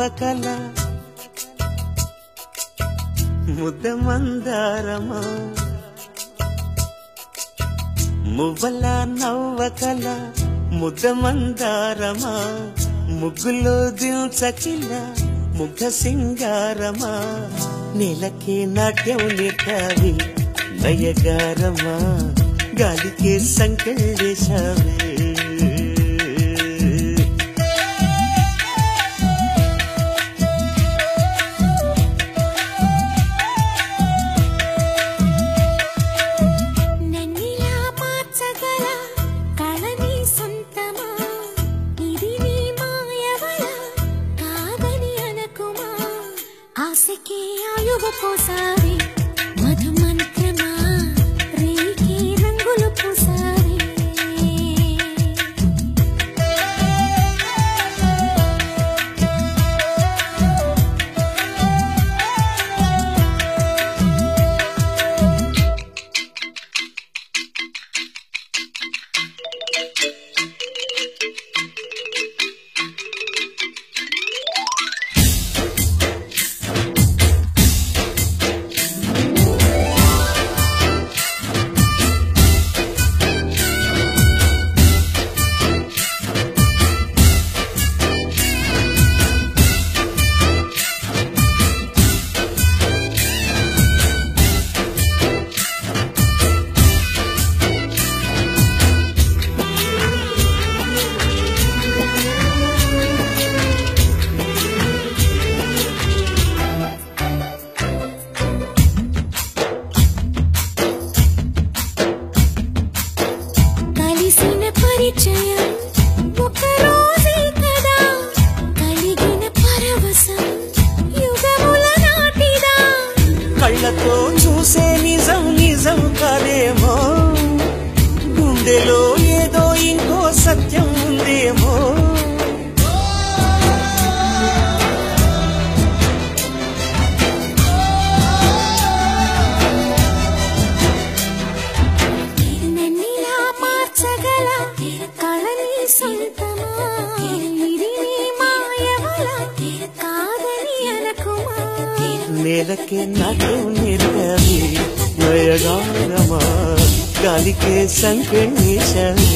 నవ్వకల ముద్ద మందారమా మువ్వల నవ్వకల ముద్ద మందారమా ముగ్గులో దించకిల ముగ్ధ సింగారమా నెలకే నాట్యం నేర్తావి నయగారమా గాలికే సంకెళ్ళేశావే నన్నిలా మార్చగల కళని సొంతమా ఇది నీ మాయవల కాదని అనకుమా ఆశకి ఆయువు పోసావి మధు మంత్రమా రేకి రంగులు పోసావి కలిసిన పరిచయం ఒక రోజే కదా కలిగిన పరవశం యుగముల నాటిదా కళ్ళతో చూసే నిజం నిజం కాదేమో గుండెలో ఏదో ఇంకో సత్యం ఉందేమో నన్నిలా మార్చగల కళని సొంతమా ఇది నీ మాయవల కాదని అనకుమా నేలకే నాటు నిర్గవి నయగారమా గాలికే సంకెళ్ళేశావే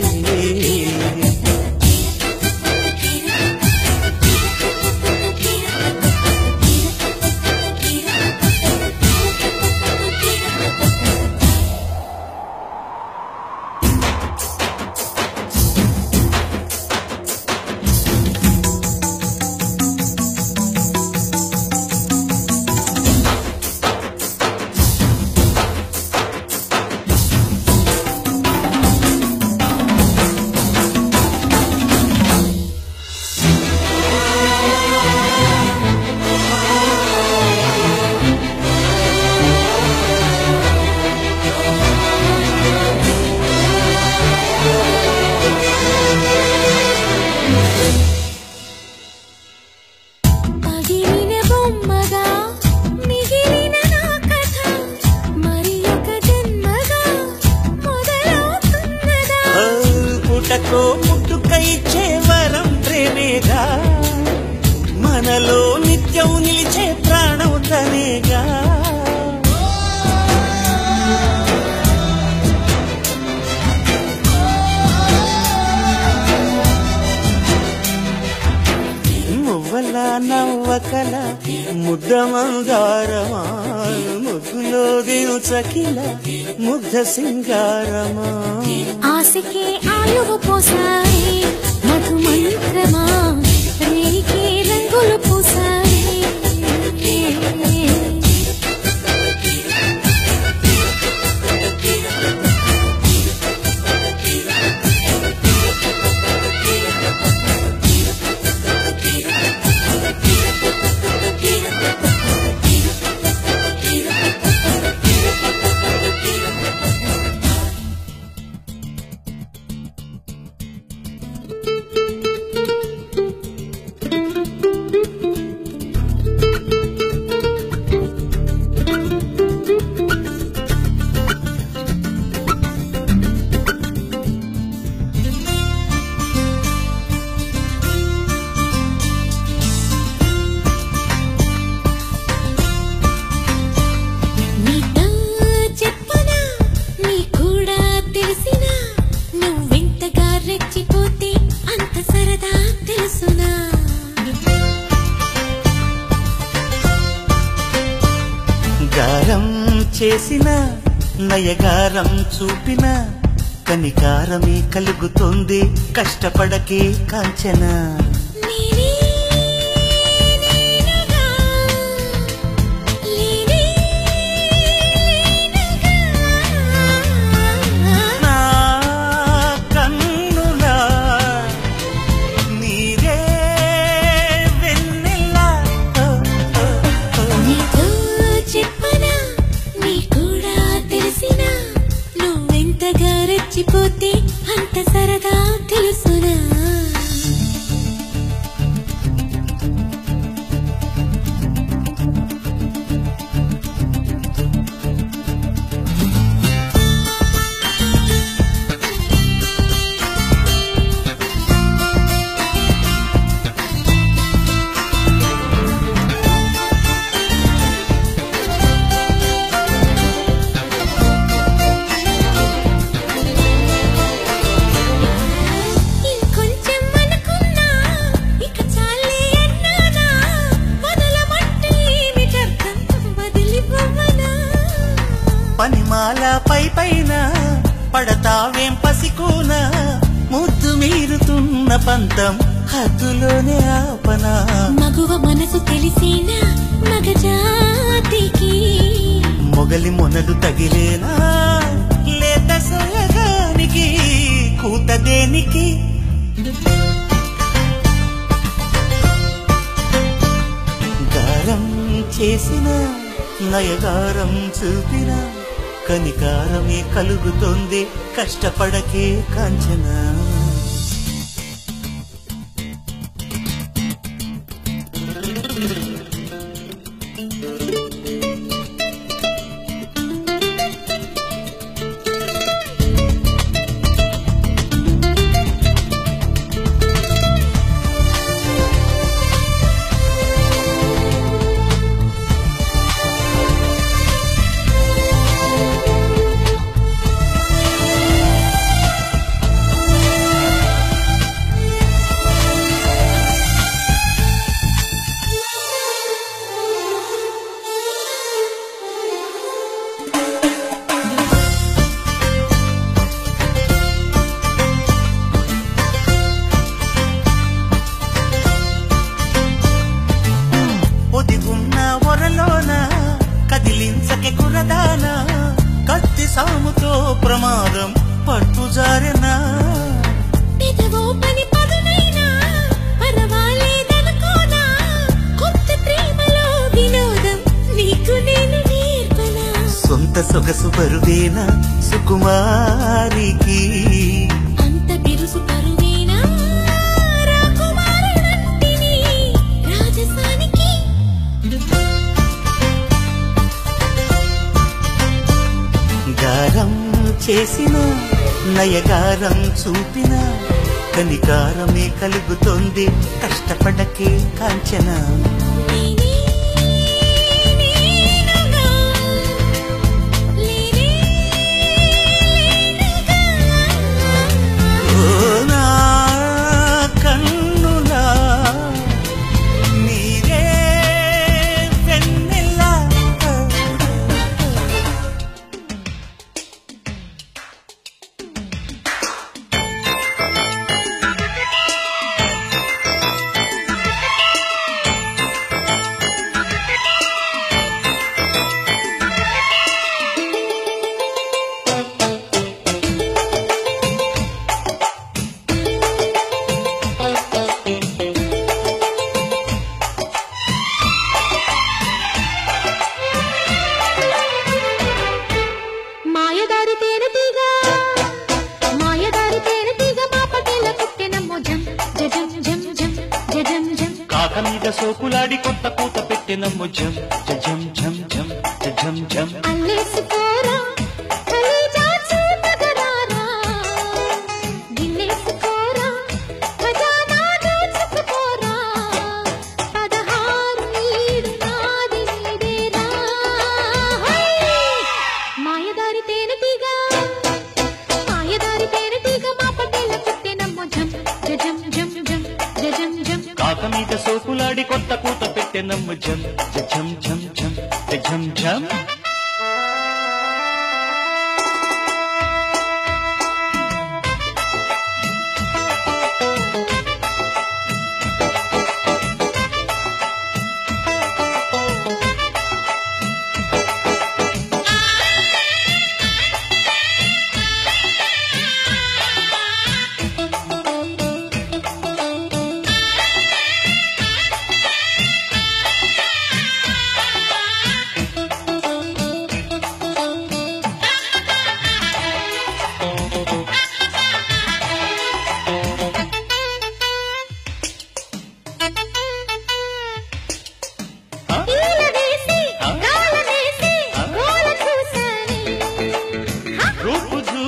పగిలిన బొమ్మగా మిగిలిన నా కథ మరి ఒక జన్మగా మొదలవుతున్నదా ఆ, పుటకో పుట్టుక ఇచ్చే వరం ప్రేమేగా మనలో నిత్యం నిలిచే ప్రాణం తనేగా మువ్వల నవ్వకల ముద్ద మందారమా ముగ్గులో దించకిల ముగ్ధ సింగారమా ఆశకే ఆయువు పోసాయి మధు మంత్రమా రేకే రంగులు పూసాయి చేసిన నయగారం చూపిన కనికారమే కలుగుతుంది కష్టపడకే కాంచన నేనే నేనుగా లేనే లేనుగా నా కన్నులా నీరే వెన్నెలా ఓ, ఓ, ఓ. నీతో చెప్పనా నీ కూడా తెలిసినా నువ్వెంతగా రెచ్చిపోతే అంత సరదా తెలుసునా ఇంకొంచెం అనుకున్నా ఇక చాలే అన్నానా వదలమంటే ఏమిటర్థం వదిలిపోవనా పనిమాల పై పైన పడతావేం పసికూన ముద్దు మీరుతున్న పంతం హద్దులోనే ఆపనా మగువ మనసు తెలిసేనా మగజాతికి మొగలి మొనలు తగిలేనా లేత సోయగానికి కూత దేనికి గారం చేసిన నయగారం చూపిన కనికారమే కలుగుతుంది కష్టపడకే కాంచనా ఒదిగున్న ఒరలోన కదిలించకే కురదాన కత్తి సాముతో ప్రమాదం పట్టుజారెనా పెదవో పని పదునైనా పర్వాలేదనుకోనా కొత్త ప్రేమలో వినోదం నీకు నేను నేర్పనా సొంత సొగసు బరువేనా సుకుమారికి అంత బిరుసు పరువేనా రాకుమారుడంటిని రాజసానికి గారం చేసిన నయగారం చూపిన కనికారమే కలుగుతోంది కష్టపడకే కాంచనా నేనే నేనుగా లేనే లేనుగా ఓ నా కన్నులా నీరే వెన్నెలా మాయదారి తేనె తీగ మాయదారి తేనె తీగ మా పటేల కుట్టెనమ్మో జం జజం జం జం జజం జం కాక మీద సోకులాడి కొత్త కూత పెట్టినమ్ము జం జం జం జం జం జం అల్లేసుకోరా కలేజా చూపగరారా గిల్లేసుకోరా ఖజానా దోచుకుపోరా పదహారు ఈడు నాది నీదేరా హై! మాయదారి తేనె తీగ మాయదారి తేనె తీగ మా పటేల కుట్టెనమ్మో జం జజం జం జం జజం జం కాక మీద సోకులాడి కొత్త కూత పెట్టినమ్ము జం జం జం జం జం జం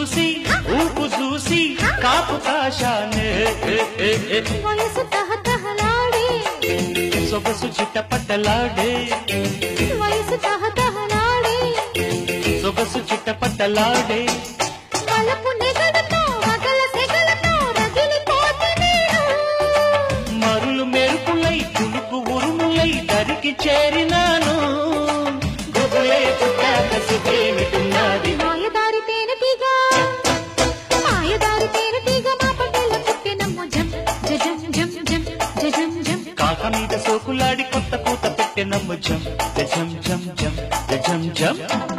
చూసి ఊపు చూసి కాపు కాశానే ఏ, ఏ, ఏ. వయసు తహతహలాడే సొగసు చిట్టపట్టలాడే వయసు తహతహలాడే సొగసు చిట్టపట్టలాడే వలపు నెగలతో వగల సెగలతో రగిలిపోతే నేను మరులు మెరుపులై కులుకు ఉరుములై దరికి చేరినాను గుబులే పుట్టాక సుఖేమిటున్నది మాయదారి తేనెటీగ మాయదారి తేనెటీగ మా పట్టెల పుట్టినమ్ము జం జజం జం జం జజం జం కాక మీద సోకులాడి కొత్త పూత పెట్టెనమ్ము జం జం జం జం జం జం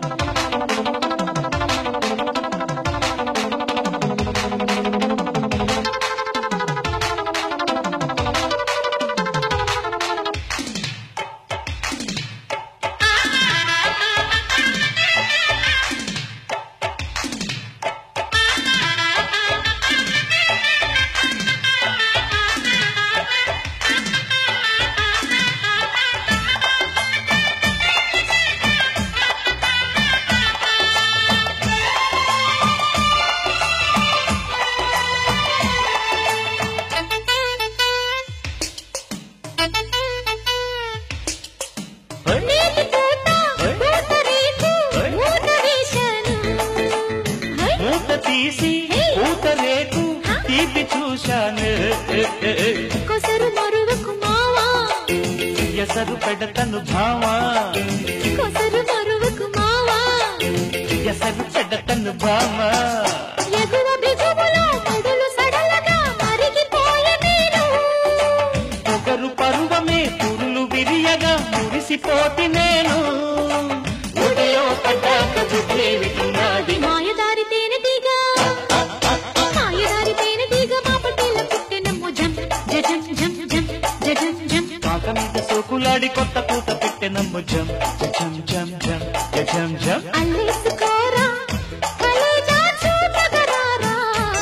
నేతి పూత పూత రేకు ఊట వేశాను హై మూత తీసి పూత రేకు తీపి చూశాను ఏ, ఏ, ఏ. కొసరు మరువకు మావా ఎసరు పెడతను భావా కొసరు మరువకు మావా ఎసరు పెడతను భామా ఎగువ బిగువులో మొదలు సడలగా మరిగిపోయే నేను ఒకరు పరువమే పురులు విరియగా మురిసిపోతి నేను ఉదయం పడ్డాక బుద్ధేమిటున్నది మాయదారి తేనెటీగ మాయదారి తేనెటీగ మా పట్టెల పుట్టినమ్ము జం జజం జం జం జజం జం కాక మీద సోకులాడి కొత్త పూత పెట్టెనమ్ము జం జం జం జం జం జం అల్లేసుకోరా కలేజా చూపగరారా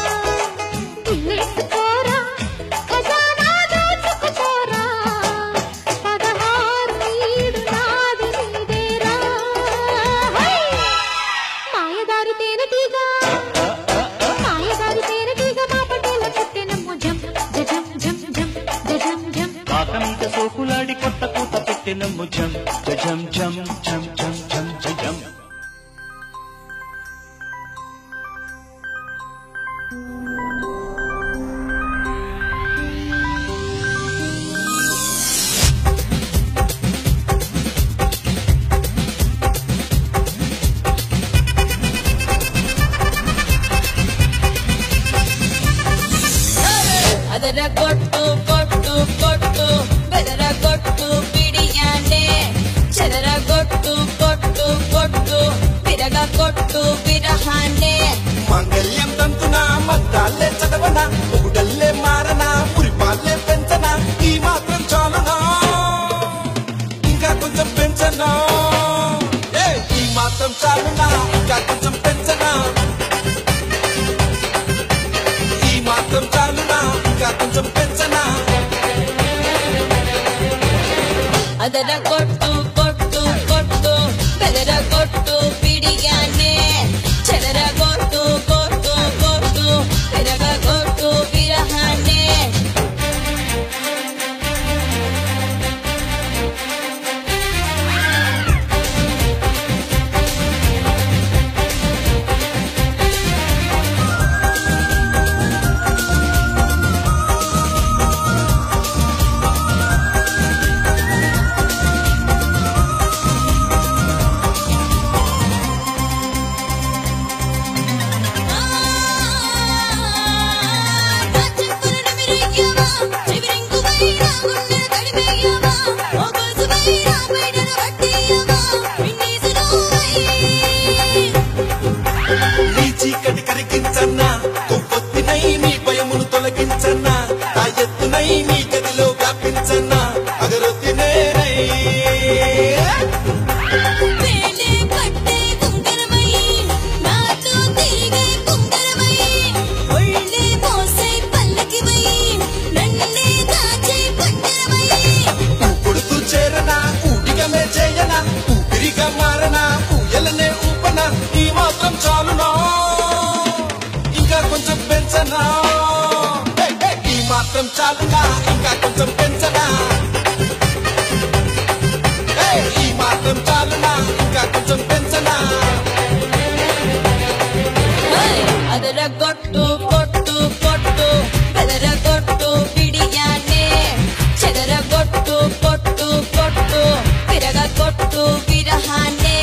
ఇల్లేసుకోరా ఖజానా దోచుకుపోరా పదహారు నీడు నాది నీదేరా హై! మాయదారి తేనెటీగ మాయదారి తేనెటీగ మా పట్టేల పుట్టినమ్ము జం జజం జం జం జజం జం కాక మీద సోకులాడి కొత్త పూత పెట్టెనమ్ము జం జం జం జం జం జం జం ಅದರ ಕೊಟ್ಟು ಕೊಟ್ಟು ಕೊಟ್ಟು ಬೆದರ ಕೊಟ್ಟು ಬಿಡಿಯಾನೆ ಚದರ ಕೊಟ್ಟು ಕೊಟ್ಟು ಕೊಟ್ಟು ಬಿರಗ ಕೊಟ್ಟು ಬಿರಹಾನೆ మాంగళ్యం తంతున మద్దాలే చదవన ఒకడల్లే మారన పురిపాలే పెంచన ఈ మాత్రం చాలునా ఇంకా కొంచెం పెంచనా ఏ, ఈ మాత్రం చాలునా ఇంకా కొంచెం పెంచనా ఈ మాత్రం చాలునా ఇంకా కొంచెం పెంచనా ಅದರ ಕೊಟ್ಟು ಕೊಟ್ಟು ಕೊಟ್ಟು ಬೆದರ ಕೊಟ್ಟು ಬಿಡಿಯಾನೆ ಚದರ ಕೊಟ್ಟು ಕೊಟ್ಟು ಕೊಟ್ಟು ಬಿರಗ ಕೊಟ್ಟು ಬಿರಹಾನೆ నీ చీకటి కరిగించన్నా కొవ్వొత్తినై నీ భయమును తొలగించన్నా ఆ ఎత్తునై నీ గదిలో వ్యాపించన్నా అగరొత్తినేనై కొడుతూ చేరనా ఊటిగమే చేయనా ఊపిరిగా మారనా ఊయలనే ఊపనా ఈ మాత్రం చాలునా చాలునా ఇంకా కొంచెం పెంచనా ఏయ్, ఈ మాత్రం చాలునా ఇంకా కొంచెం పెంచనా ಅದರ ಕೊಟ್ಟು ಕೊಟ್ಟು ಕೊಟ್ಟು ಬೆದರ ಕೊಟ್ಟು ಬಿಡಿಯಾನೆ ಚೆದರ ಕೊಟ್ಟು ಕೊಟ್ಟು ಕೊಟ್ಟು ವಿರಗ ಕೊಟ್ಟು ವಿರಹಾನೆ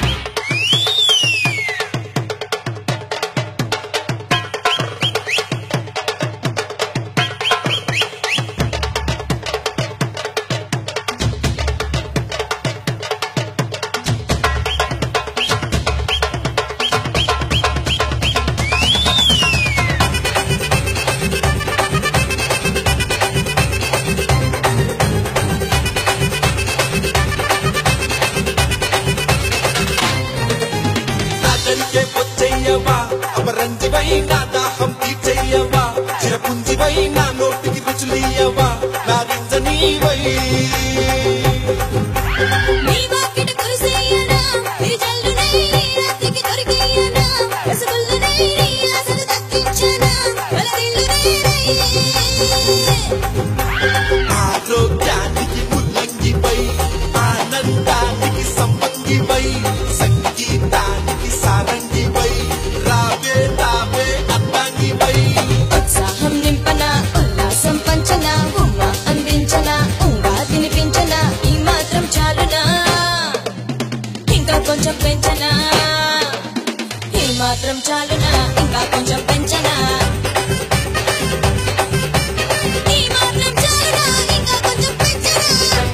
నా దరికే వచ్చేయవా అపరంజివై నా దాహం తీర్చేయవా చిరపుంజివై నా నోటికి రుచులీయవా నా రింజనీవై నీ వాకిట కురిసేయనా విరిజల్లునై రాత్రికి దొరికేయనా రసగుల్లునై నీ ఆశలు దక్కించనా వలదిల్లునై ఆరోగ్యానికి ముల్లంగివై ఆనందానికి సంబంగివై సంగీతానికి సారంగివై రావే రావే అర్థాంగివై ఉత్సాహం నింపన ఉల్లాసం పంచన ఉమ్మ అందించన ఉంగా తినిపించన ఈ మాత్రం చాలునా ఇంకా కొంచెం పెంచనా ఈ మాత్రం చాలునా ఇంకా కొంచెం పెంచనా ఈ మాత్రం చాలునా ఇంకా కొంచెం పెంచనా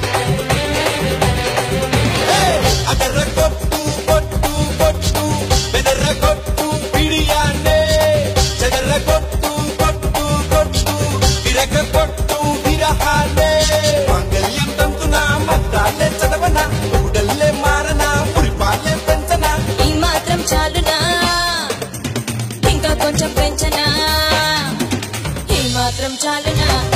అదర కొట్టు కొట్టు కొట్టు బెదర కొట్టు పిడియానే చెదర కొట్టు కొట్టు కొట్టు విరగ కొట్టు విరహానే మంగళ్యం తంతున మద్దాలే చదవన ఊడల్లే మారన పురిపాలే పెంచన ఈ మాత్రం చాలునా ఇంకా కొంచెం పెంచనా ఈ మాత్రం చాలునా